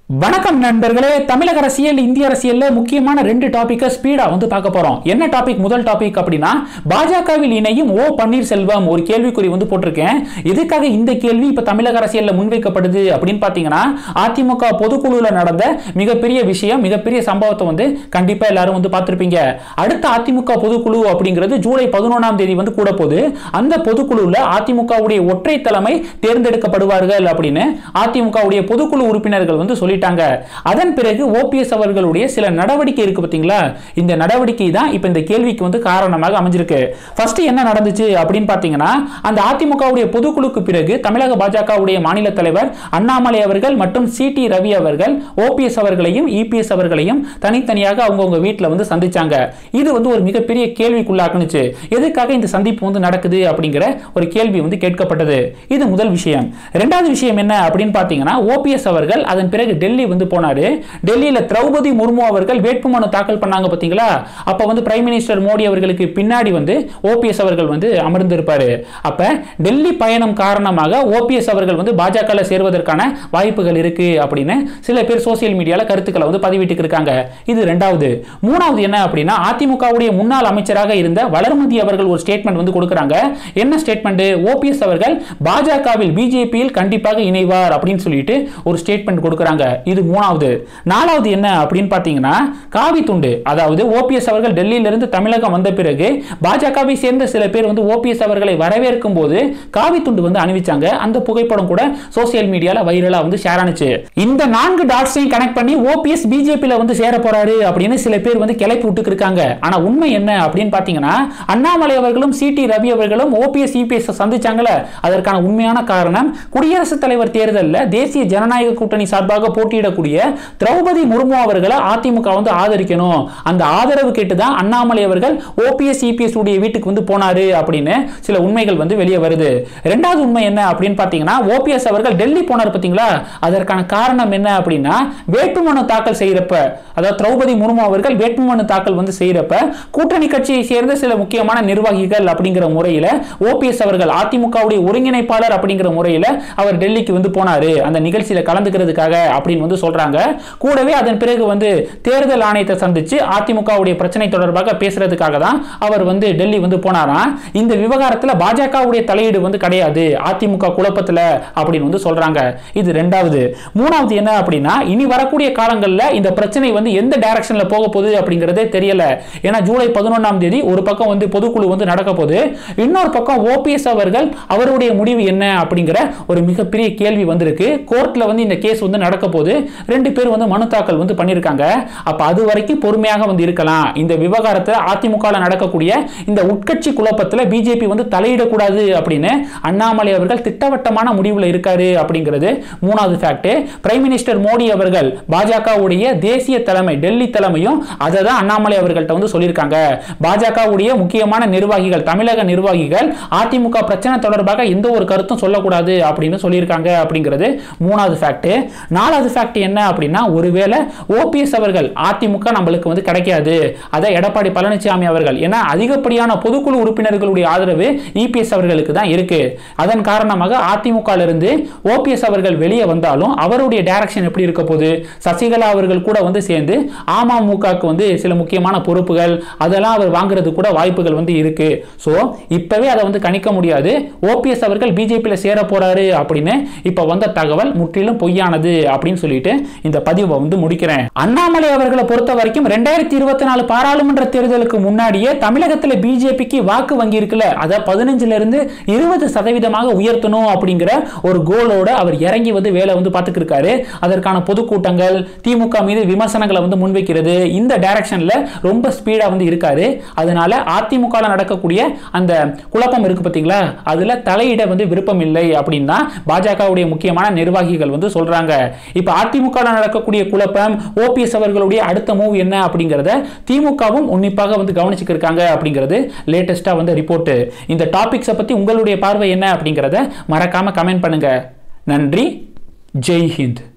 வணக்கம் நண்பர்களே தமிழக அரசியல் இந்திய அரசியல்ல முக்கியமான ரெண்டு டாபிக்கை ஸ்பீடா வந்து பார்க்க போறோம் என்ன டாபிக் முதல் டாபிக் அப்படின்னா பாஜகவில் இணையும் ஓ பன்னீர்செல்வம் ஒரு கேள்விக்குறி வந்து போட்டிருக்கேன் எதுக்காக இந்த கேள்வி இப்ப தமிழக அரசியல்ல முன்வைக்கப்படுது அப்படின்னு பாத்தீங்கன்னா அதிமுக பொதுக்குழுல நடந்த மிகப்பெரிய விஷயம் மிகப்பெரிய சம்பவத்தை வந்து கண்டிப்பா எல்லாரும் வந்து பார்த்திருப்பீங்க அடுத்த அதிமுக பொதுக்குழு அப்படிங்கிறது ஜூலை பதினொன்றாம் தேதி வந்து கூட போகுது அந்த பொதுக்குழுல அதிமுகவுடைய ஒற்றை தலைமை தேர்ந்தெடுக்கப்படுவார்கள் அப்படின்னு அதிமுகவுடைய பொதுக்குழு உறுப்பினர்கள் வந்து சொல்லிட்டாங்க அதன் பிறகு ஓபிஎஸ் அவர்களுடைய சில நடவடிக்கை இருக்கு பாத்தீங்களா இந்த நடவடிக்கை தான் இப்ப இந்த கேள்விக்கு வந்து காரணமாக அமைஞ்சிருக்கு ஃபர்ஸ்ட் என்ன நடந்துச்சு அப்படின்னு பாத்தீங்கன்னா அந்த அதிமுகவுடைய பொதுக்குழுக்கு பிறகு தமிழக பாஜகவுடைய மாநில தலைவர் அண்ணாமலை அவர்கள் மற்றும் சி டி ரவி அவர்கள் ஓபிஎஸ் அவர்களையும் இபிஎஸ் அவர்களையும் தனித்தனியாக அவங்கவுங்க வீட்டில் வந்து சந்திச்சாங்க இது வந்து ஒரு மிகப்பெரிய கேள்விக்குள்ளாக்குனுச்சு எதுக்காக இந்த சந்திப்பு வந்து நடக்குது அப்படிங்கிற ஒரு கேள்வி வந்து கேட்கப்பட்டது இது முதல் விஷயம் ரெண்டாவது விஷயம் என்ன அப்படின்னு பார்த்தீங்கன்னா ஓபிஎஸ் அவர்கள் அதன் பிறகு டெல்லி வந்து போனாரு டெல்லியில் திரௌபதி முர்மு அவர்கள் வேட்புமனு தாக்கல் பண்ணாங்க பார்த்தீங்களா அப்போ வந்து பிரைம் மினிஸ்டர் மோடி அவர்களுக்கு பின்னாடி வந்து ஓபிஎஸ் அவர்கள் வந்து அமர்ந்திருப்பாரு அப்ப டெல்லி பயணம் காரணமாக ஓபிஎஸ் அவர்கள் வந்து பாஜக சேர்வதற்கான வாய்ப்புகள் இருக்கு அப்படின்னு சில பேர் சோசியல் மீடியால கருத்துக்களை வந்து பதிவிட்டு இருக்காங்க இது ரெண்டாவது மூணாவது என்ன அப்படின்னா அதிமுகவுடைய முன்னாள் அமைச்சராக இருந்த வளர்மதி அவர்கள் ஒரு ஸ்டேட்மெண்ட் வந்து கொடுக்குறாங்க என்ன ஸ்டேட்மெண்ட் ஓபிஎஸ் அவர்கள் பாஜகவில் பிஜேபியில் கண்டிப்பாக இணைவார் அப்படின்னு சொல்லிட்டு ஒரு ஸ்டேட்மெண்ட் கொடுக்குறாங்க இது மூணாவது நாலாவது என்ன அப்படின்னு பார்த்தீங்கன்னா காவி துண்டு அதாவது ஓபிஎஸ் அவர்கள் டெல்லியிலிருந்து தமிழகம் வந்த பிறகு பாஜகவை சேர்ந்த சில பேர் வந்து ஓபிஎஸ் அவர்களை வரவேற்கும் போது காவி துண்டு வந்து அணிவிச்சாங்க அந்த புகைப்படம் கூட சோசியல் மீடியால வைரலா வந்து ஷேர் ஆனிச்சு இந்த நான்கு டாட்ஸையும் கனெக்ட் பண்ணி ஓபிஎஸ் பிஜேபியில் வந்து சேர போறாரு அப்படின்னு சில பேர் வந்து கிளப்பி விட்டு இருக்காங்க ஆனா உண்மை என்ன அப்படின்னு பாத்தீங்கன்னா அண்ணாமலை அவர்களும் சி டி ரவி அவர்களும் ஓபிஎஸ் இபிஎஸ் சந்திச்சாங்கல்ல அதற்கான உண்மையான காரணம் குடியரசுத் தலைவர் தேர்தலில் தேசிய ஜனநாயக கூட்டணி சார்பாக போட்டியிடக்கூடிய திரௌபதி முர்மு அவர்களை அதிமுக வந்து ஆதரிக்கணும் அந்த ஆதரவு கேட்டு தான் அண்ணாமலை அவர்கள் ஓபிஎஸ் இபிஎஸ் உடைய வீட்டுக்கு வந்து போனாரு அப்படின்னு சில உண்மைகள் வந்து வெளியே வருது ரெண்டாவது உண்மை என்ன அப்படின்னு பார்த்தீங்கன்னா ஓபிஎஸ் அவர்கள் டெல்லி போனார் பார்த்தீங்களா அதற்கான காரணம் என்ன அப்படின்னா வேட்புமனு தாக்கல் செய்யறப்ப அதாவது திரௌபதி முர்மு அவர்கள் வேட்புமனு தாக்கல் வந்து செய்யறப்ப கூட்டணி கட்சியை சேர்ந்த சில முக்கியமான நிர்வாகிகள் அப்படிங்கிற முறையில் ஓபிஎஸ் அவர்கள் அதிமுகவுடைய ஒருங்கிணைப்பாளர் அப்படிங்கிற முறையில் அவர் டெல்லிக்கு வந்து போனாரு அந்த நிகழ்ச்சியில கலந்துக்கிறதுக்காக அப்படின்னு வந்து சொல்றாங்க கூடவே அதன் பிறகு வந்து தேர்தல் ஆணையத்தை சந்திச்சு அதிமுகவுடைய பிரச்சனை தொடர்பாக பேசுறதுக்காக தான் அவர் வந்து டெல்லி வந்து போனாராம் இந்த விவகாரத்தில் பாஜகவுடைய தலையீடு வந்து கிடையாது அதிமுக குழப்பத்தில் அப்படின்னு வந்து சொல்றாங்க இது ரெண்டாவது மூணாவது என்ன அப்படின்னா இனி வரக்கூடிய காலங்களில் இந்த பிரச்சனை வந்து எந்த டைரக்ஷன்ல போக போகுது அப்படிங்கிறதே தெரியல ஏன்னா ஜூலை பதினொன்றாம் தேதி ஒரு பக்கம் வந்து பொதுக்குழு வந்து நடக்க போகுது இன்னொரு பக்கம் ஓபிஎஸ் அவர்கள் அவருடைய முடிவு என்ன அப்படிங்கிற ஒரு மிகப்பெரிய கேள்வி வந்திருக்கு கோர்ட்ல வந்து இந்த கேஸ் வந்து நடக்க போது ரெண்டு பேர் வந்து மனு தாக்கல் வந்து பண்ணியிருக்காங்க அப்ப அது வரைக்கும் பொறுமையாக வந்து இருக்கலாம் இந்த விவகாரத்தை அதிமுக நடக்கக்கூடிய இந்த உட்கட்சி குழப்பத்தில் பிஜேபி வந்து தலையிடக்கூடாது அப்படின்னு அண்ணாமலை அவர்கள் திட்டவட்டமான முடிவில் இருக்காரு அப்படிங்கிறது மூணாவது ஃபேக்ட் பிரைம் மினிஸ்டர் மோடி அவர்கள் பாஜகவுடைய தேசிய தலைமை டெல்லி தலைமையும் அதை தான் அண்ணாமலை அவர்கள்ட்ட வந்து சொல்லியிருக்காங்க பாஜகவுடைய முக்கியமான நிர்வாகிகள் தமிழக நிர்வாகிகள் அதிமுக பிரச்சனை தொடர்பாக எந்த ஒரு கருத்தும் சொல்லக்கூடாது அப்படின்னு சொல்லியிருக்காங்க அப்படிங்கிறது மூணாவது ஃபேக்ட் நாலாவது ஃபேக்ட் என்ன அப்படின்னா ஒருவேளை ஓபிஎஸ் அவர்கள் அதிமுக நம்மளுக்கு வந்து கிடைக்காது அதை எடப்பாடி பழனிசாமி அவர்கள் ஏன்னா அதிகப்படியான பொதுக்குழு உறுப்பினர்களுடைய ஆதரவு இபிஎஸ் அவர்களுக்கு தான் இருக்கு அதன் காரணமாக அதிமுக இருந்து ஓபிஎஸ் அவர்கள் வெளியே வந்தாலும் அவருடைய டைரக்ஷன் எப்படி இருக்க போகுது சசிகலா அவர்கள் கூட வந்து சேர்ந்து அமமுகவுக்கு வந்து சில முக்கியமான பொறுப்புகள் அதெல்லாம் அவர் வாங்குறது கூட வாய்ப்புகள் வந்து இருக்கு ஸோ இப்பவே அதை வந்து கணிக்க முடியாது ஓபிஎஸ் அவர்கள் பிஜேபியில் சேர போறாரு அப்படின்னு இப்போ வந்த தகவல் முற்றிலும் பொய்யானது அப்படின்னு சொல்லிட்டு இந்த பதிவை வந்து முடிக்கிறேன் அண்ணாமலை அவர்களை பொறுத்த வரைக்கும் ரெண்டாயிரத்தி இருபத்தி நாலு பாராளுமன்ற தேர்தலுக்கு முன்னாடியே தமிழகத்தில் பிஜேபிக்கு வாக்கு வங்கி இருக்குல்ல அதை பதினஞ்சுல இருந்து இருபது சதவீதமாக உயர்த்தணும் அப்படிங்கிற ஒரு கோலோட அவர் இறங்கி வந்து வேலை வந்து பார்த்துட்டு இருக்காரு அதற்கான பொதுக்கூட்டங்கள் திமுக மீது விமர்சனங்களை வந்து முன்வைக்கிறது இந்த டைரக்ஷன்ல ரொம்ப ஸ்பீடா வந்து இருக்காரு அதனால அதிமுக நடக்கக்கூடிய அந்த குழப்பம் இருக்கு பார்த்தீங்களா அதுல தலையிட வந்து விருப்பம் இல்லை அப்படின்னு தான் பாஜகவுடைய முக்கியமான நிர்வாகிகள் வந்து சொல்றாங்க இப்போ அதிமுக நடக்கக்கூடிய குழப்பம் ஓபிஎஸ் அவர்களுடைய அடுத்த மூவ் என்ன அப்படிங்கிறத திமுகவும் உன்னிப்பாக வந்து கவனிச்சுட்டு இருக்காங்க அப்படிங்கிறது லேட்டஸ்டா வந்து ரிப்போர்ட் இந்த டாபிக்ஸை பத்தி உங்களுடைய பார்வை என்ன அப்படிங்கிறத மறக்காம கமெண்ட் பண்ணுங்க நன்றி ஜெய் ஹிந்த்